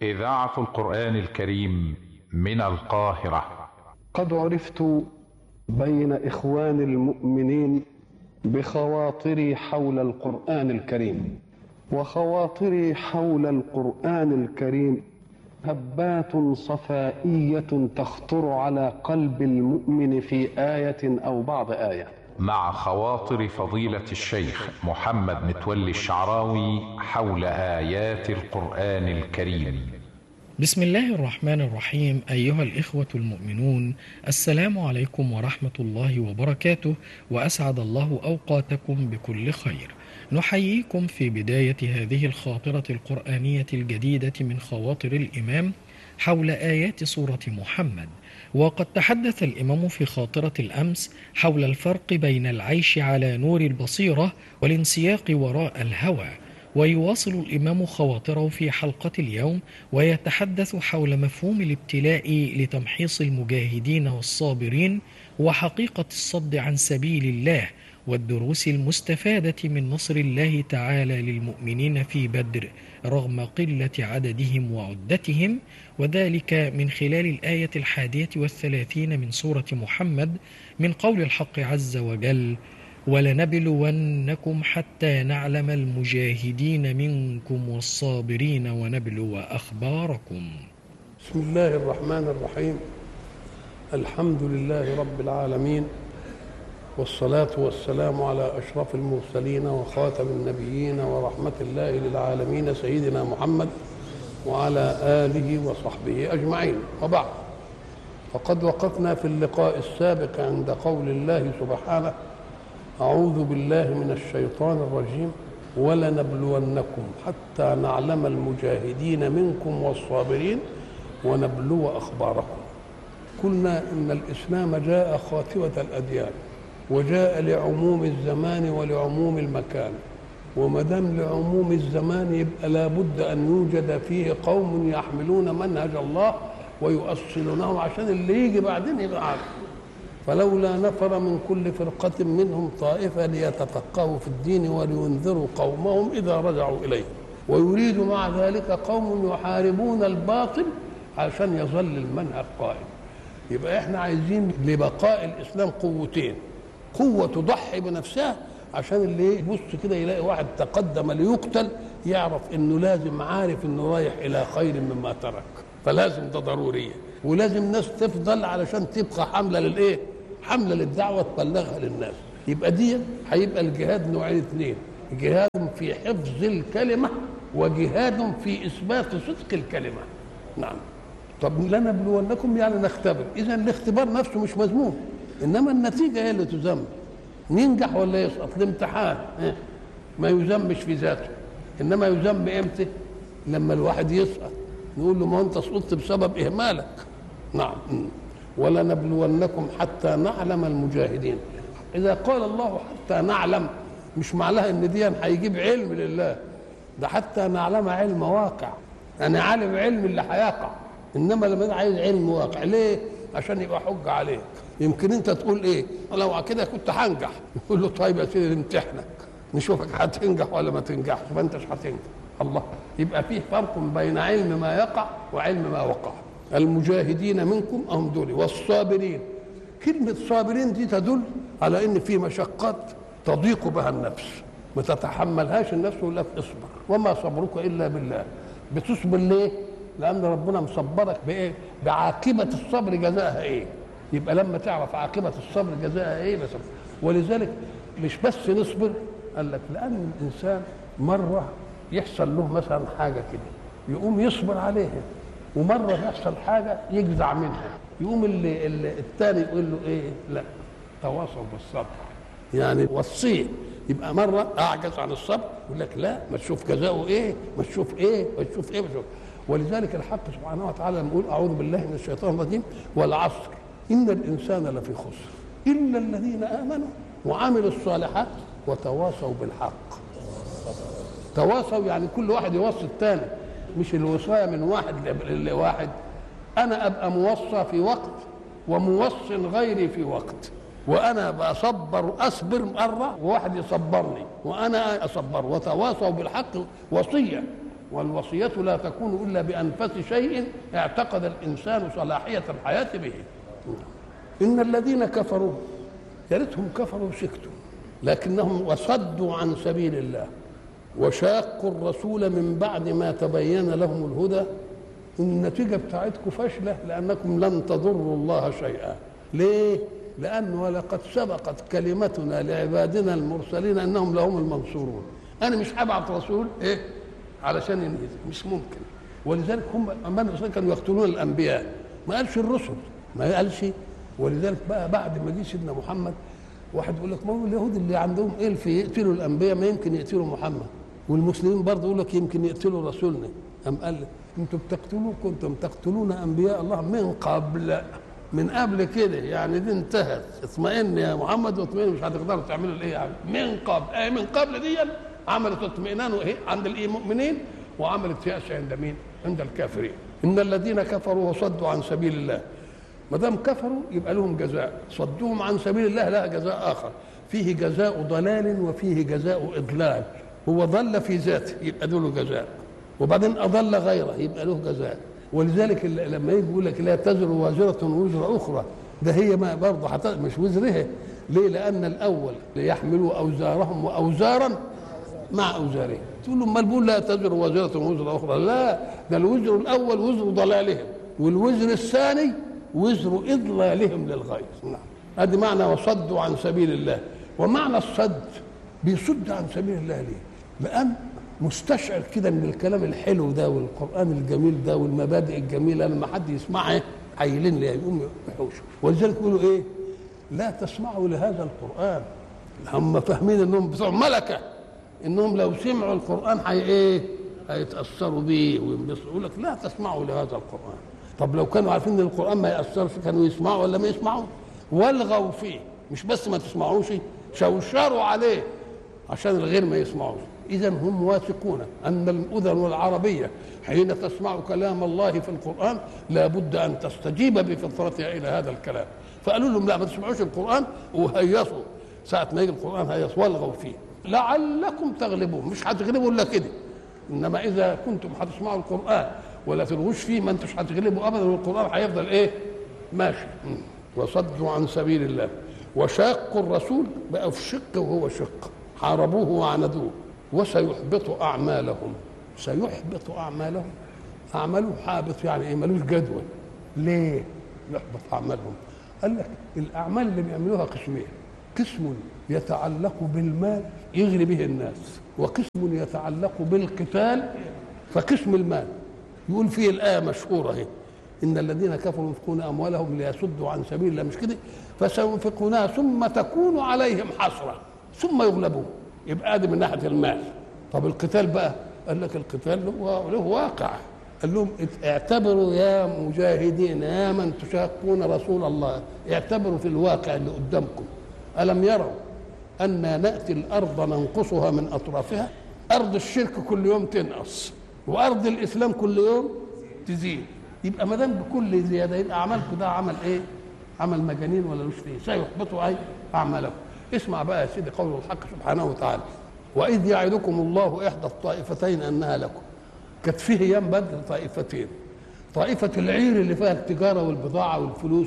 إذاعة القرآن الكريم من القاهرة قد عرفت بين إخوان المؤمنين بخواطري حول القرآن الكريم وخواطري حول القرآن الكريم هبات صفائية تخطر على قلب المؤمن في آية أو بعض آية مع خواطر فضيلة الشيخ محمد متولي الشعراوي حول آيات القرآن الكريم بسم الله الرحمن الرحيم أيها الإخوة المؤمنون السلام عليكم ورحمة الله وبركاته وأسعد الله أوقاتكم بكل خير نحييكم في بداية هذه الخاطرة القرآنية الجديدة من خواطر الإمام حول آيات سورة محمد وقد تحدث الإمام في خاطرة الأمس حول الفرق بين العيش على نور البصيرة والانسياق وراء الهوى ويواصل الإمام خواطره في حلقة اليوم ويتحدث حول مفهوم الابتلاء لتمحيص المجاهدين والصابرين وحقيقة الصد عن سبيل الله والدروس المستفادة من نصر الله تعالى للمؤمنين في بدر رغم قلة عددهم وعدتهم وذلك من خلال الآية الحادية والثلاثين من سورة محمد من قول الحق عز وجل ولنبلونكم حتى نعلم المجاهدين منكم والصابرين ونبلو أخباركم بسم الله الرحمن الرحيم الحمد لله رب العالمين والصلاة والسلام على أشرف المرسلين وخاتم النبيين ورحمة الله للعالمين سيدنا محمد وعلى آله وصحبه أجمعين وبعد فقد وقفنا في اللقاء السابق عند قول الله سبحانه أعوذ بالله من الشيطان الرجيم ولنبلونكم حتى نعلم المجاهدين منكم والصابرين ونبلو أخباركم قلنا إن الإسلام جاء خاتمة الأديان وجاء لعموم الزمان ولعموم المكان وما دام لعموم الزمان يبقى لابد ان يوجد فيه قوم يحملون منهج الله ويؤصلونه عشان اللي يجي بعدين يبقى عارف فلولا نفر من كل فرقة منهم طائفة ليتفقهوا في الدين ولينذروا قومهم إذا رجعوا إليه ويريد مع ذلك قوم يحاربون الباطل عشان يظل المنهج قائم يبقى احنا عايزين لبقاء الإسلام قوتين قوة تضحي بنفسها عشان اللي يبص كده يلاقي واحد تقدم ليقتل يعرف انه لازم عارف انه رايح الى خير مما ترك فلازم ده ضروريه ولازم ناس تفضل علشان تبقى حمله للايه؟ حمله للدعوه تبلغها للناس يبقى دي هيبقى الجهاد نوعين اثنين جهاد في حفظ الكلمه وجهاد في اثبات صدق الكلمه نعم طب لنبلونكم يعني نختبر اذا الاختبار نفسه مش مذموم انما النتيجه هي اللي تذم ينجح ولا يسقط الامتحان ما يذمش في ذاته انما يذم امتى لما الواحد يسقط نقول له ما انت سقطت بسبب اهمالك نعم ولنبلونكم حتى نعلم المجاهدين اذا قال الله حتى نعلم مش معناها ان دي هيجيب علم لله ده حتى نعلم علم واقع يعني عالم علم اللي هيقع انما لما عايز علم واقع ليه عشان يبقى حجه عليك يمكن انت تقول ايه لو كده كنت هنجح يقول له طيب يا سيدي نمتحنك نشوفك هتنجح ولا ما تنجحش ما انتش هتنجح الله يبقى فيه فرق بين علم ما يقع وعلم ما وقع المجاهدين منكم هم دول والصابرين كلمة صابرين دي تدل على ان في مشقات تضيق بها النفس ما تتحملهاش النفس ولا اصبر وما صبرك الا بالله بتصبر ليه؟ لان ربنا مصبرك بايه؟ بعاقبة الصبر جزاءها ايه؟ يبقى لما تعرف عاقبة الصبر جزاءها ايه بس ولذلك مش بس نصبر قال لك لأن الإنسان مرة يحصل له مثلا حاجة كده يقوم يصبر عليها ومرة يحصل حاجة يجزع منها يقوم اللي, اللي الثاني يقول له ايه لا تواصل بالصبر يعني وصيه يبقى مرة أعجز عن الصبر يقول لك لا ما تشوف جزاؤه ايه ما تشوف ايه ما تشوف ايه ما تشوف ولذلك الحق سبحانه وتعالى لما يقول أعوذ بالله من الشيطان الرجيم والعصر إن الإنسان لفي خسر إلا الذين آمنوا وعملوا الصالحات وتواصوا بالحق تواصوا يعني كل واحد يوصي الثاني مش الوصاية من واحد لواحد أنا أبقى موصى في وقت وموص غيري في وقت وأنا بصبر أصبر مرة وواحد يصبرني وأنا أصبر وتواصوا بالحق وصية والوصية لا تكون إلا بأنفس شيء اعتقد الإنسان صلاحية الحياة به إن الذين كفروا يا ريتهم كفروا وسكتوا لكنهم وصدوا عن سبيل الله وشاقوا الرسول من بعد ما تبين لهم الهدى النتيجة بتاعتكم فاشلة لأنكم لن تضروا الله شيئا ليه؟ لأنه ولقد سبقت كلمتنا لعبادنا المرسلين أنهم لهم المنصورون أنا مش هبعت رسول إيه؟ علشان ينهزم مش ممكن ولذلك هم أمان الرسول كانوا يقتلون الأنبياء ما قالش الرسل ما قالش ولذلك بقى بعد ما جه سيدنا محمد واحد يقول لك ما هو اليهود اللي عندهم إلف يقتلوا الأنبياء ما يمكن يقتلوا محمد والمسلمين برضه يقول لك يمكن يقتلوا رسولنا أم قال لك انتم بتقتلوا كنتم تقتلون انبياء الله من قبل من قبل كده يعني دي انتهت اطمئن يا محمد واطمئن مش هتقدروا تعملوا الايه يعني من قبل اي من قبل دي عملت اطمئنان وايه عند المؤمنين وعملت يأس عند مين؟ عند الكافرين ان الذين كفروا وصدوا عن سبيل الله ما دام كفروا يبقى لهم جزاء صدوهم عن سبيل الله لها جزاء اخر فيه جزاء ضلال وفيه جزاء اضلال هو ضل في ذاته يبقى له جزاء وبعدين اضل غيره يبقى له جزاء ولذلك لما يجي يقول لك لا تزر وازره وزر اخرى ده هي ما برضه حت... مش وزرها ليه؟ لان الاول ليحملوا اوزارهم واوزارا مع اوزارهم تقول له امال بيقول لا تزر وازره وزر اخرى لا ده الوزر الاول وزر ضلالهم والوزر الثاني وزر اضلالهم للغير نعم هذا معنى وصدوا عن سبيل الله ومعنى الصد بيصد عن سبيل الله ليه؟ لان مستشعر كده من الكلام الحلو ده والقران الجميل ده والمبادئ الجميله لما حد يسمعها عيلين ليه يقوم يحوشوا ولذلك يقولوا ايه؟ لا تسمعوا لهذا القران هم فاهمين انهم بتوع ملكه انهم لو سمعوا القران هي ايه؟ هيتاثروا بيه وينبسطوا يقول لك لا تسمعوا لهذا القران طب لو كانوا عارفين ان القران ما ياثرش كانوا يسمعوا ولا ما يسمعوا؟ والغوا فيه مش بس ما تسمعوش شوشروا عليه عشان الغير ما يسمعوش اذا هم واثقون ان الاذن العربيه حين تسمع كلام الله في القران لابد ان تستجيب بفطرتها الى هذا الكلام فقالوا لهم لا ما تسمعوش القران وهيصوا ساعه ما يجي القران هيصوا والغوا فيه لعلكم تغلبون مش هتغلبوا الا كده انما اذا كنتم هتسمعوا القران ولا تلغوش فيه ما انتوش هتغلبوا ابدا والقران هيفضل ايه ماشي وصدوا عن سبيل الله وشاقوا الرسول بقى في شق وهو شق حاربوه وعاندوه وسيحبط اعمالهم سيحبط اعمالهم اعماله حابط يعني ايه ملوش جدول ليه يحبط اعمالهم قال لك الاعمال اللي بيعملوها قسمين قسم يتعلق بالمال يغري به الناس وقسم يتعلق بالقتال فقسم المال يقول فيه الايه مشهوره اهي ان الذين كفروا ينفقون اموالهم ليصدوا عن سبيل الله مش كده فسينفقونها ثم تكون عليهم حسره ثم يغلبون يبقى ادي من ناحيه المال طب القتال بقى قال لك القتال له, له واقع قال لهم اعتبروا يا مجاهدين يا من تشاقون رسول الله اعتبروا في الواقع اللي قدامكم الم يروا أنا نأتي الأرض ننقصها من أطرافها أرض الشرك كل يوم تنقص وأرض الإسلام كل يوم تزيد يبقى ما دام بكل زيادة يبقى أعمالكم ده عمل إيه؟ عمل مجانين ولا مش فيه سيحبطوا أي أعمالكم اسمع بقى يا سيدي قول الحق سبحانه وتعالى وإذ يعدكم الله إحدى الطائفتين أنها لكم كانت فيه أيام بدر طائفتين طائفة العير اللي فيها التجارة والبضاعة والفلوس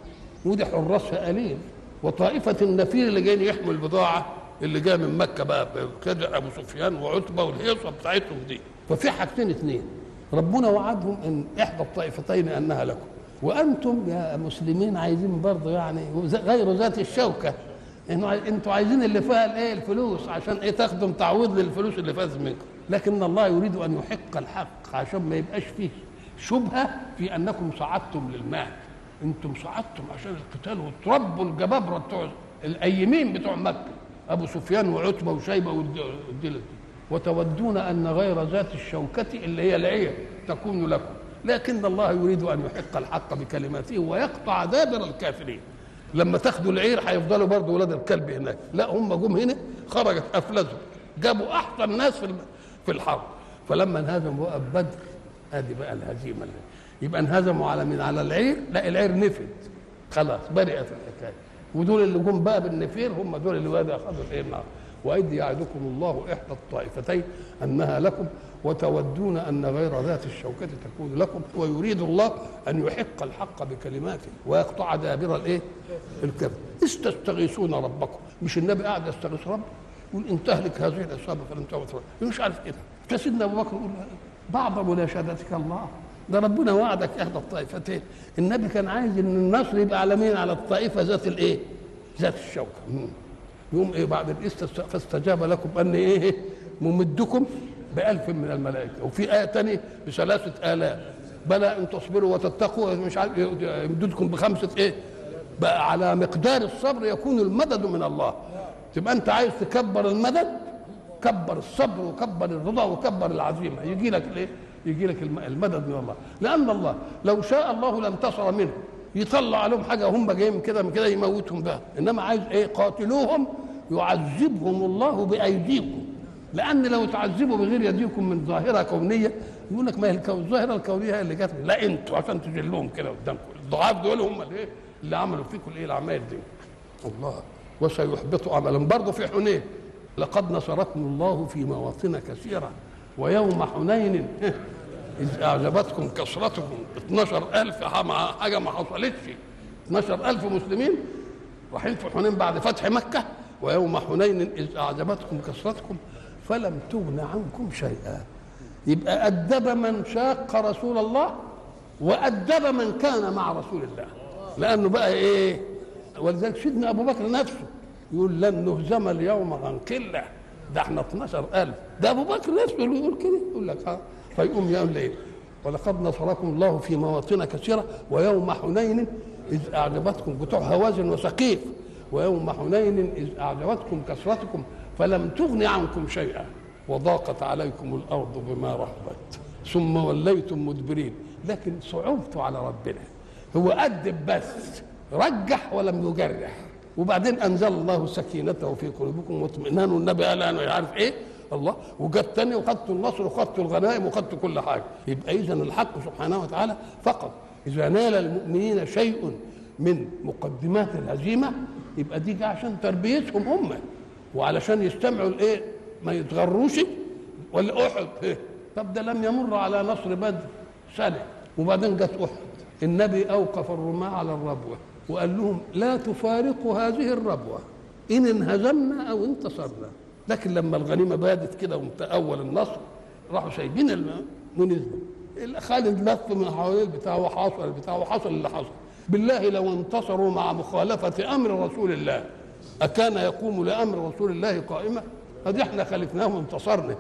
ودي حراسها قليل وطائفة النفير اللي جايين يحموا البضاعة اللي جاية من مكة بقى بقدر أبو سفيان وعتبة والهيصة بتاعتهم دي ففي حاجتين اثنين ربنا وعدهم ان احدى الطائفتين انها لكم وانتم يا مسلمين عايزين برضه يعني غير ذات الشوكه انه انتوا عايزين اللي فيها الايه الفلوس عشان ايه تاخدوا تعويض للفلوس اللي فاز منكم لكن الله يريد ان يحق الحق عشان ما يبقاش فيه شبهه في انكم صعدتم للمال انتم صعدتم عشان القتال وتربوا الجبابره بتوع الايمين بتوع مكه ابو سفيان وعتبه وشيبه والدلة وتودون ان غير ذات الشوكه اللي هي العير تكون لكم لكن الله يريد ان يحق الحق بكلماته ويقطع دابر الكافرين لما تاخدوا العير هيفضلوا برضه ولاد الكلب هناك لا هم جم هنا خرجت افلزوا جابوا احسن ناس في في الحرب فلما انهزموا بقى بدر ادي بقى الهزيمه اللي يبقى انهزموا على من على العير لا العير نفد خلاص برئت الحكايه ودول اللي جم بقى بالنفير هم دول اللي بقى اخذوا الايه النار واذ يعدكم الله احدى الطائفتين انها لكم وتودون ان غير ذات الشوكه تكون لكم ويريد الله ان يحق الحق بكلماته ويقطع دابر الايه؟ الكذب استستغيثون ربكم مش النبي قاعد يستغيث ربه يقول ان تهلك هذه العصابه فلن تعبد مش عارف كده فسيدنا ابو بكر يقول بعض مناشدتك الله ده ربنا وعدك احدى الطائفتين النبي كان عايز ان النصر يبقى على مين على الطائفه ذات الايه ذات الشوكه مم. يقوم ايه بعد الاستست فاستجاب لكم ان ايه ممدكم بألف من الملائكة وفي آية تانية بثلاثة آلاف بلى إن تصبروا وتتقوا مش عارف يمددكم بخمسة إيه بقى على مقدار الصبر يكون المدد من الله تبقى أنت عايز تكبر المدد كبر الصبر وكبر الرضا وكبر العزيمة يجي لك الإيه يجي لك المدد من الله لأن الله لو شاء الله لانتصر منه يطلع عليهم حاجة هم جايين كده من كده يموتهم بها إنما عايز إيه قاتلوهم يعذبهم الله بأيديكم لان لو تعذبوا بغير يديكم من ظاهره كونيه يقول لك ما هي الظاهره الكونيه هي اللي جت لا انتوا عشان تجلوهم كده قدامكم الضعاف دول هم اللي, اللي عملوا فيكم الايه الاعمال دي الله وسيحبط عملا برضه في حنين لقد نصركم الله في مواطن كثيره ويوم حنين إذ أعجبتكم كثرتكم 12000 حاجة ما حصلتش 12000 مسلمين رايحين في حنين بعد فتح مكة ويوم حنين إذ أعجبتكم كثرتكم فلم تغن عنكم شيئا يبقى أدب من شاق رسول الله وأدب من كان مع رسول الله لأنه بقى إيه ولذلك سيدنا أبو بكر نفسه يقول لن نهزم اليوم عن قلة ده احنا 12000 ده أبو بكر نفسه اللي يقول كده يقول لك اه فيقوم يقول ايه ولقد نصركم الله في مواطن كثيرة ويوم حنين إذ أعجبتكم بتوع هوازن وسقيف ويوم حنين إذ أعجبتكم كثرتكم فلم تغن عنكم شيئا وضاقت عليكم الارض بما رحبت ثم وليتم مدبرين لكن صعوبته على ربنا هو أدب بس رجح ولم يجرح وبعدين انزل الله سكينته في قلوبكم واطمئنان والنبي قال انا مش عارف ايه الله وجت تاني وخدتوا النصر وخدتوا الغنائم وخدتوا كل حاجه يبقى اذا الحق سبحانه وتعالى فقط اذا نال المؤمنين شيء من مقدمات الهزيمه يبقى دي عشان تربيتهم هم وعلشان يستمعوا الايه ما يتغروش ولا احد إيه؟ طب ده لم يمر على نصر بدر سنه وبعدين جت احد النبي اوقف الرماة على الربوه وقال لهم لا تفارقوا هذه الربوه ان انهزمنا او انتصرنا لكن لما الغنيمه بادت كده اول النصر راحوا سايبين الماء ونزلوا خالد لف من حوالين البتاع وحصل البتاع وحصل اللي حصل بالله لو انتصروا مع مخالفه امر رسول الله أكان يقوم لأمر رسول الله قائمة؟ قد احنا خالفناه وانتصرنا